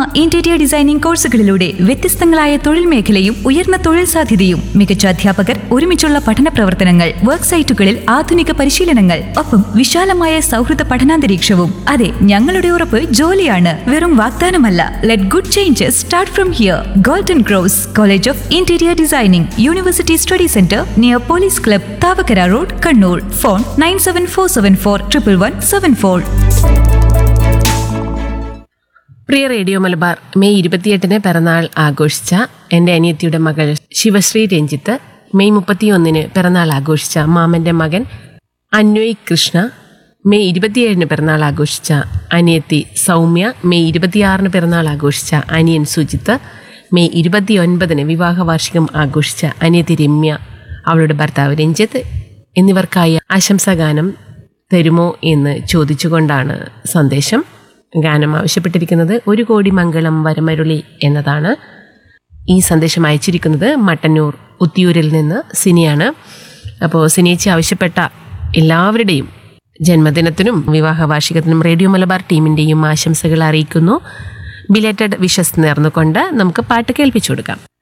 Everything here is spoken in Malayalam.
ഇന്റീരിയർ ഡിസൈനിംഗ് കോഴ്സുകളിലൂടെ വ്യത്യസ്തങ്ങളായ തൊഴിൽ മേഖലയും ഉയർന്ന തൊഴിൽ സാധ്യതയും മികച്ച അധ്യാപകർ ഒരുമിച്ചുള്ള പഠന പ്രവർത്തനങ്ങൾ വർക്ക് സൈറ്റുകളിൽ ആധുനിക പരിശീലനങ്ങൾ ഒപ്പം വിശാലമായ സൗഹൃദ പഠനാന്തരീക്ഷവും അതെ ഞങ്ങളുടെ ഉറപ്പ് ജോലിയാണ് വെറും വാഗ്ദാനമല്ല let good changes start from here golden cross college of interior designing university study centre near police club Thavakkara road Kannur phone nine seven four seven four triple one seven four പ്രിയ റേഡിയോ മലബാർ മെയ് ഇരുപത്തിയെട്ടിന് പിറന്നാൾ ആഘോഷിച്ച എൻ്റെ അനിയത്തിയുടെ മകൾ ശിവശ്രീ രഞ്ജിത്ത് മെയ് മുപ്പത്തിയൊന്നിന് പിറന്നാൾ ആഘോഷിച്ച മാമൻ്റെ മകൻ അന്വയ് കൃഷ്ണ മെയ് ഇരുപത്തിയേഴിന് പിറന്നാൾ ആഘോഷിച്ച അനിയത്തി സൗമ്യ മെയ് ഇരുപത്തിയാറിന് പിറന്നാൾ ആഘോഷിച്ച അനിയൻ സുജിത്ത് മെയ് ഇരുപത്തിയൊൻപതിന് വിവാഹ വാർഷികം ആഘോഷിച്ച അനിയത്തി രമ്യ അവളുടെ ഭർത്താവ് രഞ്ജിത്ത് എന്നിവർക്കായി ആശംസാഗാനം തരുമോ എന്ന് ചോദിച്ചുകൊണ്ടാണ് സന്ദേശം ഗാനം ആവശ്യപ്പെട്ടിരിക്കുന്നത് ഒരു കോടി മംഗളം വരമരുളി എന്നതാണ് ഈ സന്ദേശം അയച്ചിരിക്കുന്നത് മട്ടന്നൂർ ഉത്തിയൂരിൽ നിന്ന് സിനിയാണ് അപ്പോൾ സിനിയേച്ചി ആവശ്യപ്പെട്ട എല്ലാവരുടെയും ജന്മദിനത്തിനും വിവാഹ വാർഷികത്തിനും റേഡിയോ മലബാർ ടീമിൻ്റെയും ആശംസകൾ അറിയിക്കുന്നു ബിലേറ്റഡ് വിഷസ് നേർന്നുകൊണ്ട് നമുക്ക് പാട്ട് കേൾപ്പിച്ചു കൊടുക്കാം